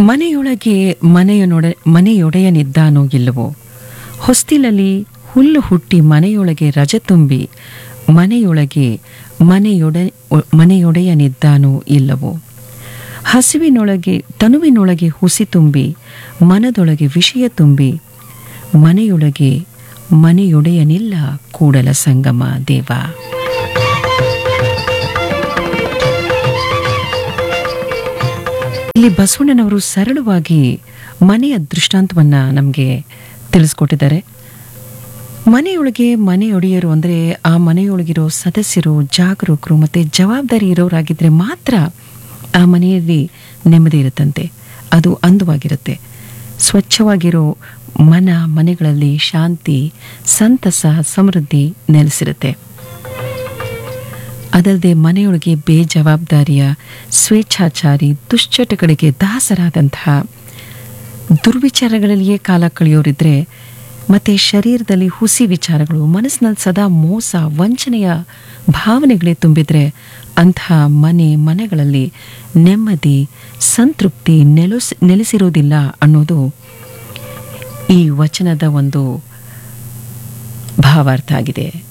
ಮನೆಯೊಳಗೆ ಮನೆಯನೊಡ ಮನೆಯೊಡೆಯನಿದ್ದಾನೋ ಇಲ್ಲವೋ ಹೊಸ್ತಿಲಲ್ಲಿ ಹುಲ್ಲು ಹುಟ್ಟಿ ಮನೆಯೊಳಗೆ ರಜೆ ತುಂಬಿ ಮನೆಯೊಳಗೆ ಮನೆಯೊಡೆ ಮನೆಯೊಡೆಯನಿದ್ದಾನೋ ಇಲ್ಲವೋ ಹಸಿವಿನೊಳಗೆ ತನುವಿನೊಳಗೆ ಹುಸಿ ತುಂಬಿ ಮನದೊಳಗೆ ವಿಷಯ ತುಂಬಿ ಮನೆಯೊಳಗೆ ಮನೆಯೊಡೆಯನಿಲ್ಲ ಕೂಡಲ ಸಂಗಮ ದೇವ ಇಲ್ಲಿ ಬಸವಣ್ಣನವರು ಸರಳವಾಗಿ ಮನೆಯ ದೃಷ್ಟಾಂತವನ್ನ ನಮಗೆ ತಿಳಿಸ್ಕೊಟ್ಟಿದ್ದಾರೆ ಮನೆಯೊಳಗೆ ಮನೆಯೊಡೆಯರು ಅಂದರೆ ಆ ಮನೆಯೊಳಗಿರೋ ಸದಸ್ಯರು ಜಾಗರೂಕರು ಮತ್ತು ಜವಾಬ್ದಾರಿ ಇರೋರಾಗಿದ್ದರೆ ಮಾತ್ರ ಆ ಮನೆಯಲ್ಲಿ ನೆಮ್ಮದಿ ಇರುತ್ತಂತೆ ಅದು ಅಂದವಾಗಿರುತ್ತೆ ಸ್ವಚ್ಛವಾಗಿರೋ ಮನ ಮನೆಗಳಲ್ಲಿ ಶಾಂತಿ ಸಂತಸ ಸಮೃದ್ಧಿ ನೆಲೆಸಿರುತ್ತೆ ಅದಲ್ಲದೆ ಮನೆಯೊಳಗೆ ಬೇಜವಾಬ್ದಾರಿಯ ಸ್ವೇಚ್ಛಾಚಾರಿ ದುಶ್ಚಟಗಳಿಗೆ ದಾಸರಾದಂತಹ ದುರ್ವಿಚಾರಗಳಲ್ಲಿಯೇ ಕಾಲ ಕಳೆಯೋರಿದ್ರೆ ಮತ್ತೆ ಶರೀರದಲ್ಲಿ ಹುಸಿ ವಿಚಾರಗಳು ಮನಸ್ಸಿನಲ್ಲಿ ಸದಾ ಮೋಸ ವಂಚನೆಯ ಭಾವನೆಗಳೇ ತುಂಬಿದ್ರೆ ಅಂತಹ ಮನೆ ಮನೆಗಳಲ್ಲಿ ನೆಮ್ಮದಿ ಸಂತೃಪ್ತಿ ನೆಲೆಸ್ ನೆಲೆಸಿರೋದಿಲ್ಲ ಅನ್ನೋದು ಈ ವಚನದ ಒಂದು ಭಾವಾರ್ಥ ಆಗಿದೆ